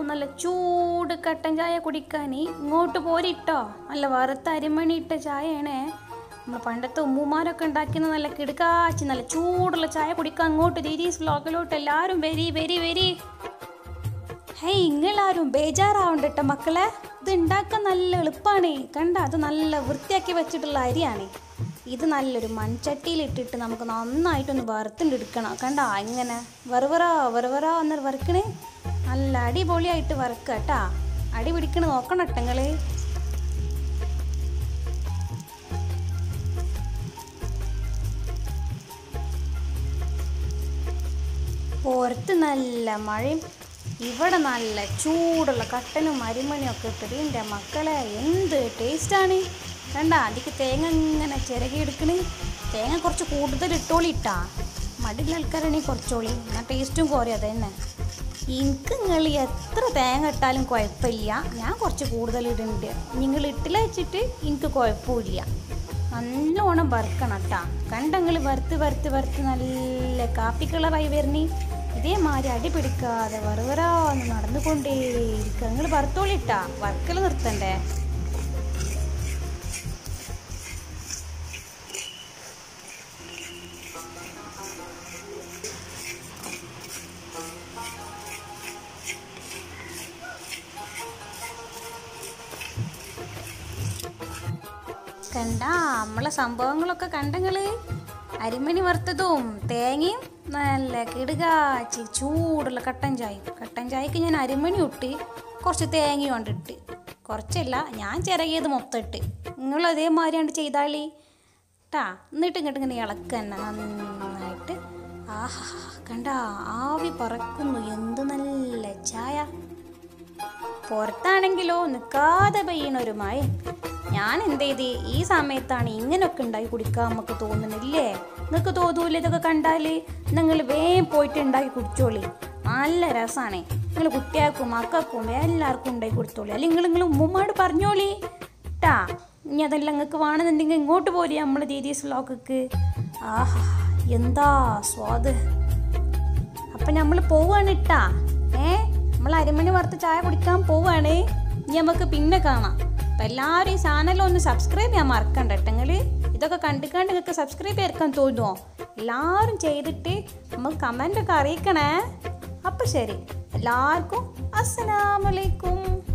നല്ല ചൂട് കട്ടൻ ചായ കുടിക്കാൻ ഇങ്ങോട്ട് പോരിട്ടോ നല്ല വറുത്ത അരിമണി ഇട്ട ചായയാണേ നമ്മൾ പണ്ടത്തെ ഉമ്മുമാരൊക്കെ ഉണ്ടാക്കുന്ന നല്ല കിടുക്കാച്ചി നല്ല ചൂടുള്ള ചായ കുടിക്കാൻ അങ്ങോട്ട് ദീദീസ് വ്ലോഗിലോട്ട് എല്ലാവരും വരി വരി വരി ഹേയ് ഇങ്ങളാരും ബേജാറാവണ്ട കേട്ടോ മക്കളെ ഇത് ഉണ്ടാക്കാൻ നല്ല എളുപ്പമാണ് കണ്ട അത് നല്ല വൃത്തിയാക്കി വെച്ചിട്ടുള്ള അരിയാണ് ഇത് നല്ലൊരു മൺചട്ടിയിൽ ഇട്ടിട്ട് നമുക്ക് നന്നായിട്ടൊന്ന് വറുത്തുണ്ടെടുക്കണം കണ്ട ഇങ്ങനെ വെറുവറ വെറുവറ എന്നൊരു വറുക്കണേ നല്ല അടിപൊളിയായിട്ട് വറുക്കുക കേട്ടാ അടി പിടിക്കണ നോക്കണം കേട്ടങ്ങള് പുറത്ത് നല്ല മഴയും ഇവിടെ നല്ല ചൂടുള്ള കട്ടനും അരിമണിയും ഒക്കെ ഇട്ടിട്ട് എൻ്റെ മക്കളെ എന്ത് ടേസ്റ്റാണ് കണ്ട അതിക്ക് തേങ്ങ ഇങ്ങനെ ചിരകി എടുക്കണേ തേങ്ങ കുറച്ച് കൂടുതൽ ഇട്ടോളിട്ടാ മടിയുള്ള ആൾക്കാരാണെങ്കിൽ കുറച്ചോളി എന്നാൽ ടേസ്റ്റും കുറയും അത് തന്നെ എനിക്ക് നിങ്ങൾ എത്ര തേങ്ങ ഇട്ടാലും കുഴപ്പമില്ല ഞാൻ കുറച്ച് കൂടുതൽ ഇടുന്നുണ്ട് നിങ്ങൾ ഇട്ടില്ല വെച്ചിട്ട് എനിക്ക് കുഴപ്പമില്ല നല്ലോണം വറുക്കണം കേട്ടാ കണ്ടങ്ങൾ വറുത്ത് വറുത്ത് വറുത്ത് നല്ല കാപ്പി കളറായി വരണി ഇതേമാതിരി അടി പിടിക്കാതെ വറുവരാന്ന് നടന്നുകൊണ്ടേയിരിക്കുക നിങ്ങൾ വറുത്തോളിട്ടാ വറുക്കൽ നിർത്തണ്ടേ കണ്ട നമ്മളെ സംഭവങ്ങളൊക്കെ കണ്ടങ്ങള് അരിമണി വറുത്തതും തേങ്ങയും നല്ല കിടുകാച്ചി ചൂടുള്ള കട്ടൻ ചായയും കട്ടൻ ചായക്ക് ഞാൻ അരിമണി ഇട്ട് കുറച്ച് തേങ്ങ കൊണ്ടിട്ട് കുറച്ചല്ല ഞാൻ ചിരകിയത് മൊത്തം ഇട്ട് നിങ്ങൾ അതേമാതിരി കണ്ട് ചെയ്താളി ട്ടാ എന്നിട്ട് ഇങ്ങോട്ട് ഇങ്ങനെ ഇളക്കുക തന്നെ നന്നായിട്ട് ആഹാ കണ്ട ആവി പറക്കുന്നു എന്ത് നല്ല ചായ പുറത്താണെങ്കിലോ നിൽക്കാതെ പെയ്യണ ഒരു മഴ ഞാൻ എന്ത് ചെയ്ത് ഈ സമയത്താണ് ഇങ്ങനെയൊക്കെ ഉണ്ടാക്കി കുടിക്കാൻ നമുക്ക് തോന്നുന്നില്ലേ നിങ്ങൾക്ക് തോന്നൂല ഇതൊക്കെ കണ്ടാല് നിങ്ങൾ വേഗം പോയിട്ട് ഉണ്ടാക്കി കുടിച്ചോളി നല്ല രസമാണ് നിങ്ങൾ കുട്ടികൾക്കും മക്കൾക്കും എല്ലാവർക്കും ഉണ്ടാക്കി കൊടുത്തോളി അല്ലെങ്കിൽ നിങ്ങൾ നിങ്ങൾ ഉമ്മമാട് പറഞ്ഞോളി ട്ടാ ഇനി അതെല്ലാം നിങ്ങൾക്ക് വേണമെന്നുണ്ടെങ്കിൽ ഇങ്ങോട്ട് പോരി നമ്മൾ ദീദീസ് വ്ലോഗക്ക് ആഹാ എന്താ സ്വാദ് അപ്പൊ നമ്മൾ പോവാണ് ഇട്ടാ ഏ നമ്മൾ അരമണി വറുത്ത് ചായ കുടിക്കാൻ പോവാണ് ഇനി നമുക്ക് പിന്നെ കാണാം അപ്പൊ എല്ലാവരും ഈ ചാനൽ ഒന്ന് സബ്സ്ക്രൈബ് ചെയ്യാൻ മറക്കണ്ട കേട്ടെങ്കിൽ ഇതൊക്കെ കണ്ടിക്കാണ്ട് നിങ്ങൾക്ക് സബ്സ്ക്രൈബ് ചെയ്തെടുക്കാൻ തോന്നുമോ എല്ലാവരും ചെയ്തിട്ട് നമുക്ക് കമൻ്റ് ഒക്കെ അറിയിക്കണേ അപ്പം ശരി എല്ലാവർക്കും അസ്സലാമലൈക്കും